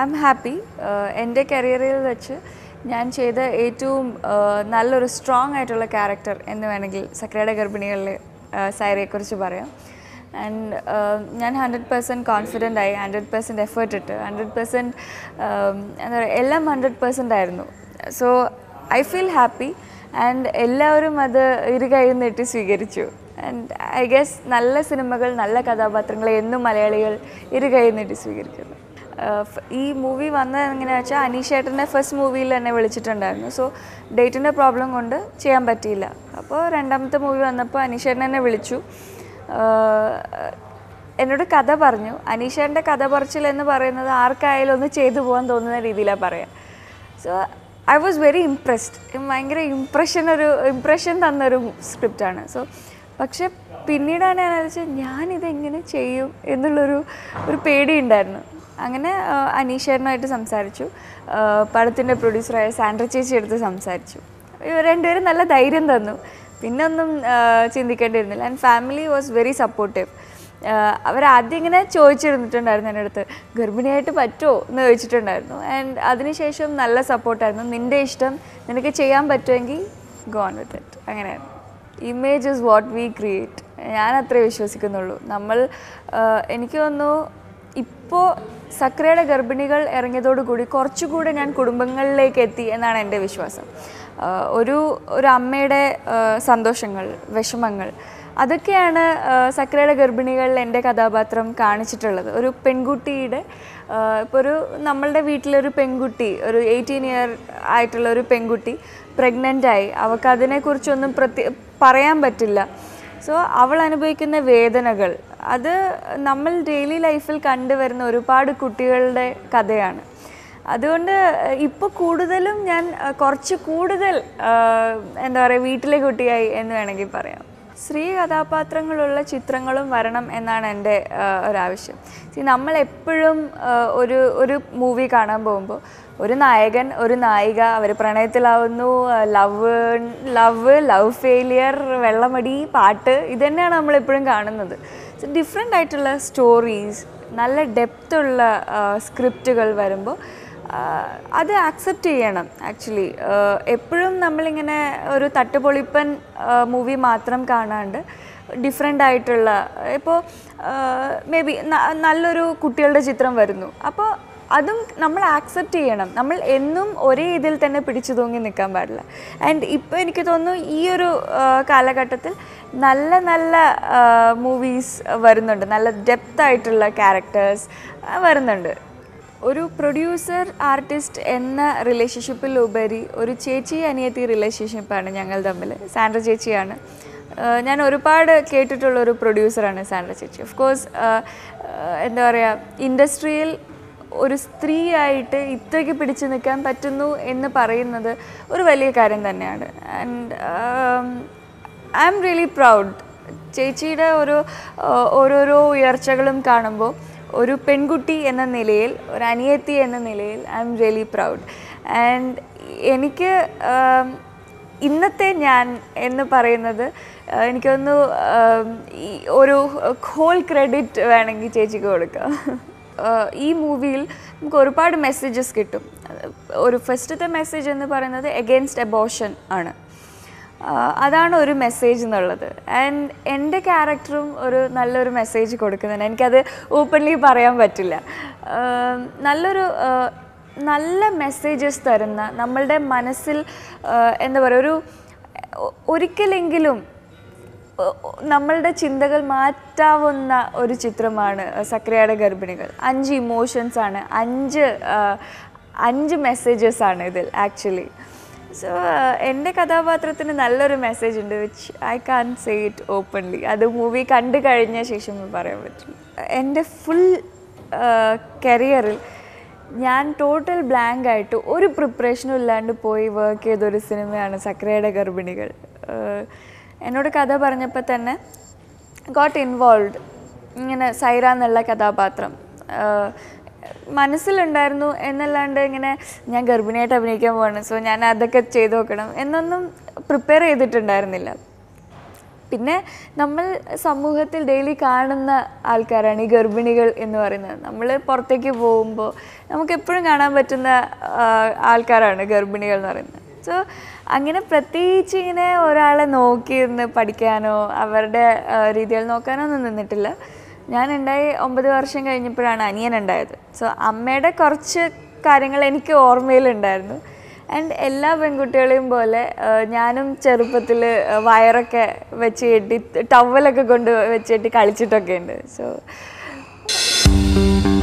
am happy എൻ്റെ കരിയറിൽ വെച്ച് ഞാൻ ചെയ്ത ഏറ്റവും ആഹ്, നല്ലൊരു സ്ട്രോങ് ആയിട്ടുള്ള ക്യാരക്ടർ എന്ന് വേണമെങ്കിൽ സക്രയുടെ ഗർഭിണികളിലെ സൈറയെക്കുറിച്ച് പറയാം ആൻഡ് ഞാൻ ഹൺഡ്രഡ് പെർസെൻറ്റ് കോൺഫിഡൻ്റ് ആയി ഹൺഡ്രഡ് പെർസെൻറ്റ് എഫേർട്ട് ഇട്ട് ഹൺഡ്രഡ് പെർസെൻറ്റ് എന്താ പറയുക എല്ലാം ഹൺഡ്രഡ് പെർസെൻ്റ് ആയിരുന്നു so I feel happy and എല്ലാവരും അത് ഇരുകൈ നീട്ടി സ്വീകരിച്ചു ആൻഡ് ഐ ഗെസ് നല്ല സിനിമകൾ നല്ല കഥാപാത്രങ്ങളെ എന്നും മലയാളികൾ ഇരുകൈ നീട്ടി സ്വീകരിക്കുന്നു ആഹ് ഫ്- ഈ മൂവി വന്നത് എങ്ങനെയാണെന്ന് വെച്ചാൽ അനീഷേട്ടൻ്റെ ഫസ്റ്റ് മൂവിയിൽ എന്നെ വിളിച്ചിട്ടുണ്ടായിരുന്നു സോ ഡേറ്റിൻ്റെ പ്രോബ്ലം കൊണ്ട് ചെയ്യാൻ പറ്റിയില്ല അപ്പോൾ രണ്ടാമത്തെ മൂവി വന്നപ്പോൾ അനീഷേട്ടൻ എന്നെ വിളിച്ചു ആഹ് എന്നോട് കഥ പറഞ്ഞു അനീഷേട്ടൻ്റെ കഥ പറച്ചിൽ എന്ന് പറയുന്നത് ആർക്കായാലും ഒന്ന് ചെയ്തു പോകാൻ തോന്നുന്ന രീതിയിലാണ് പറയാം so I was very impressed ഭയങ്കര ഇംപ്രഷൻ ഒരു ഇംപ്രഷൻ തന്നൊരു സ്ക്രിപ്റ്റാണ് സോ പക്ഷെ പിന്നീടാണ് ഞാൻ ആലോചിച്ചത് ഞാനിത് എങ്ങനെ ചെയ്യും എന്നുള്ളൊരു ഒരു പേടി ഉണ്ടായിരുന്നു അങ്ങനെ ആ, അനീഷേട്ടനുമായിട്ട് സംസാരിച്ചു പടത്തിൻ്റെ പ്രൊഡ്യൂസറായ സാൻഡ്ര ചേച്ചി എടുത്ത് സംസാരിച്ചു ഇവർ രണ്ടുപേരും നല്ല ധൈര്യം തന്നു പിന്നെ ഒന്നും ആ, ചിന്തിക്കേണ്ടിയിരുന്നില്ല and family was very supportive അവരാദ്യം ഇങ്ങനെ ചോദിച്ചിരുന്നിട്ടുണ്ടായിരുന്നു എൻ്റെ അടുത്ത് ഗർഭിണിയായിട്ട് പറ്റുമോ എന്ന് ചോദിച്ചിട്ടുണ്ടായിരുന്നു ആൻഡ് അതിനുശേഷം നല്ല സപ്പോർട്ടായിരുന്നു നിൻ്റെ ഇഷ്ടം നിനക്ക് ചെയ്യാൻ പറ്റുമെങ്കിൽ ഗോൺ വിത്ത് ഇറ്റ് അങ്ങനെയായിരുന്നു image is what we create ഞാൻ അത്രേ വിശ്വസിക്കുന്നുള്ളൂ നമ്മൾ ആ, എനിക്ക് തോന്നുന്നു ഇപ്പോൾ സക്രയുടെ ഗർഭിണികൾ ഇറങ്ങിയതോടുകൂടി കുറച്ചുകൂടെ ഞാൻ കുടുംബങ്ങളിലേക്ക് എത്തി എന്നാണ് എൻ്റെ വിശ്വാസം ആ, ഒരു ഒരു അമ്മയുടെ ആ, സന്തോഷങ്ങൾ വിഷമങ്ങൾ അതൊക്കെയാണ് ആ, സക്രയുടെ ഗർഭിണികളിൽ എൻ്റെ കഥാപാത്രം കാണിച്ചിട്ടുള്ളത് ഒരു പെൺകുട്ടിയുടെ ഇപ്പോൾ ഒരു നമ്മളുടെ വീട്ടിലൊരു പെൺകുട്ടി ഒരു എയ്റ്റീൻ ഇയർ ആയിട്ടുള്ള ഒരു പെൺകുട്ടി പ്രഗ്നൻ്റ് ആയി അവൾക്ക് അതിനെക്കുറിച്ചൊന്നും പ്രത്യ പറയാൻ പറ്റില്ല സോ അവൾ അനുഭവിക്കുന്ന വേദനകൾ അത് നമ്മൾ ഡെയിലി ലൈഫിൽ കണ്ടുവരുന്ന ഒരുപാട് കുട്ടികളുടെ കഥയാണ് അതുകൊണ്ട് ഇപ്പോൾ കൂടുതലും ഞാൻ അഹ്, കുറച്ച് കൂടുതൽ ആഹ്, എന്താ പറയുക വീട്ടിലെ കുട്ടിയായി എന്ന് വേണമെങ്കിൽ പറയാം സ്ത്രീ കഥാപാത്രങ്ങളുള്ള ചിത്രങ്ങളും വരണം എന്നാണ് എൻ്റെ ആഹ്, ഒരാവശ്യം സി നമ്മൾ എപ്പോഴും ആഹ്, ഒരു ഒരു മൂവി കാണാൻ പോകുമ്പോൾ ഒരു നായകൻ ഒരു നായിക അവർ പ്രണയത്തിലാവുന്നു ലവ് ലവ് ലവ് ഫെയിലിയർ വെള്ളമടി പാട്ട് ഇത് തന്നെയാണ് നമ്മളെപ്പോഴും കാണുന്നത് സോ ഡിഫറെൻ്റ് ആയിട്ടുള്ള സ്റ്റോറീസ് നല്ല ഡെപ്തുള്ള സ്ക്രിപ്റ്റുകൾ വരുമ്പോൾ ആഹ് അത് ആക്സെപ്റ്റ് ചെയ്യണം ആക്ച്വലി എപ്പോഴും നമ്മളിങ്ങനെ ഒരു തട്ടുപൊളിപ്പൻ മൂവി മാത്രം കാണാണ്ട് ഡിഫറെൻ്റ് ആയിട്ടുള്ള ഇപ്പോൾ മേ ബി നല്ലൊരു കുട്ടികളുടെ ചിത്രം വരുന്നു അപ്പോൾ അതും നമ്മൾ ആക്സെപ്റ്റ് ചെയ്യണം നമ്മൾ എന്നും ഒരേ ഇതിൽ തന്നെ പിടിച്ചു തൂങ്ങി നിൽക്കാൻ പാടില്ല ആൻഡ് ഇപ്പോൾ എനിക്ക് തോന്നുന്നു ഈ ഒരു ആ, കാലഘട്ടത്തിൽ നല്ല നല്ല മൂവീസ് വരുന്നുണ്ട് നല്ല ഡെപ്ത് ആയിട്ടുള്ള ക്യാരക്ടേഴ്സ് വരുന്നുണ്ട് ഒരു പ്രൊഡ്യൂസർ ആർട്ടിസ്റ്റ് എന്ന റിലേഷൻഷിപ്പിൽ ഉപരി ഒരു ചേച്ചി അനിയത്തി റിലേഷൻഷിപ്പാണ് ഞങ്ങൾ തമ്മിൽ സാൻഡ്ര ചേച്ചിയാണ് ആഹ് ഞാൻ ഒരുപാട് കേട്ടിട്ടുള്ള ഒരു പ്രൊഡ്യൂസറാണ് സാൻഡ്ര ചേച്ചി ഓഫ് കോഴ്സ് എന്താ പറയുക ഇൻഡസ്ട്രിയിൽ ഒരു സ്ത്രീ ആയിട്ട് ഇത്രയ്ക്ക് പിടിച്ചു നിൽക്കാൻ പറ്റുന്നു എന്ന് പറയുന്നത് ഒരു വലിയ കാര്യം തന്നെയാണ് and I am really proud ചേച്ചിയുടെ ഒരു ആ, ഓരോരോ ഉയർച്ചകളും കാണുമ്പോൾ ഒരു പെൺകുട്ടി എന്ന നിലയിൽ ഒരു അനിയത്തി എന്ന നിലയിൽ I am really proud and എനിക്ക് ആം, ഇന്നത്തെ ഞാൻ എന്ന് പറയുന്നത് ആ, എനിക്കൊന്ന് ആം, ഈ ഒരു ഹോൾ ക്രെഡിറ്റ് വേണമെങ്കിൽ ചേച്ചിക്ക് കൊടുക്കാം ആ, ഈ മൂവിയിൽ നമുക്ക് ഒരുപാട് മെസ്സേജസ് കിട്ടും ഒരു ഫസ്റ്റത്തെ മെസ്സേജ് എന്ന് പറയുന്നത് എഗെയിൻസ്റ്റ് എബോഷൻ ആണ് ആ, അതാണ് ഒരു മെസ്സേജ് എന്നുള്ളത് ആൻഡ് എൻ്റെ ക്യാരക്ടറും ഒരു നല്ലൊരു മെസ്സേജ് കൊടുക്കുന്നുണ്ട് എനിക്കത് ഓപ്പൺലി പറയാൻ പറ്റില്ല ആ, നല്ലൊരു ആ, നല്ല മെസ്സേജസ് തരുന്ന നമ്മളുടെ മനസ്സിൽ ആ, എന്താ പറയുക ഒരു ഒ- ഒരിക്കലെങ്കിലും ഒ- ഒ- നമ്മളുടെ ചിന്തകൾ മാറ്റാവുന്ന ഒരു ചിത്രമാണ് സക്രിയയുടെ ഗർഭിണികൾ അഞ്ച് ഇമോഷൻസ് ആണ് അഞ്ച് ആ, അഞ്ച് മെസ്സേജസ് ആണ് ഇതിൽ ആക്ച്വലി സോ എൻ്റെ കഥാപാത്രത്തിന് നല്ലൊരു മെസ്സേജ് ഉണ്ട് which I can say it openly അത് മൂവി കണ്ടു കഴിഞ്ഞ ശേഷം പറയാൻ പറ്റും എൻ്റെ ഫുൾ കരിയറിൽ ഞാൻ ടോട്ടൽ ബ്ലാങ്ക് ആയിട്ട് ഒരു പ്രിപ്പറേഷനും ഇല്ലാണ്ട് പോയി വർക്ക് ചെയ്തൊരു സിനിമയാണ് സക്രയുടെ ഗർഭിണികൾ ആഹ് എന്നോട് കഥ പറഞ്ഞപ്പോൾ തന്നെ ഗോട്ട് ഇൻവോൾവ് ഇങ്ങനെ സൈറ എന്നുള്ള കഥാപാത്രം ആഹ് മനസ്സിലുണ്ടായിരുന്നു എന്നല്ലാണ്ട് ഇങ്ങനെ ഞാൻ ഗർഭിണിയായിട്ട് അഭിനയിക്കാൻ പോവാണ് സോ ഞാൻ അതൊക്കെ ചെയ്തു നോക്കണം എന്നൊന്നും പ്രിപ്പയർ ചെയ്തിട്ടുണ്ടായിരുന്നില്ല പിന്നെ നമ്മൾ സമൂഹത്തിൽ ഡെയിലി കാണുന്ന ആൾക്കാരാണ് ഈ ഗർഭിണികൾ എന്ന് പറയുന്നത് നമ്മൾ പുറത്തേക്ക് പോകുമ്പോൾ നമുക്ക് എപ്പോഴും കാണാൻ പറ്റുന്ന ആ, ആൾക്കാരാണ് ഗർഭിണികൾ എന്ന് പറയുന്നത് സോ അങ്ങനെ പ്രത്യേകിച്ച് ഇങ്ങനെ ഒരാളെ നോക്കിയിരുന്ന് പഠിക്കാനോ അവരുടെ ആ, രീതികൾ നോക്കാനോ ഒന്നും നിന്നിട്ടില്ല ഞാൻ ഉണ്ടായി ഒമ്പത് വർഷം കഴിഞ്ഞപ്പോഴാണ് അനിയൻ ഉണ്ടായത് സോ അമ്മയുടെ കുറച്ച് കാര്യങ്ങൾ എനിക്ക് ഓർമ്മയിലുണ്ടായിരുന്നു ആൻഡ് എല്ലാ പെൺകുട്ടികളെയും പോലെ ആ, ഞാനും ചെറുപ്പത്തിൽ വയറൊക്കെ വെച്ച് കെട്ടി ടവലൊക്കെ കൊണ്ട് വെച്ച് കെട്ടി കളിച്ചിട്ടൊക്കെ ഉണ്ട് സോ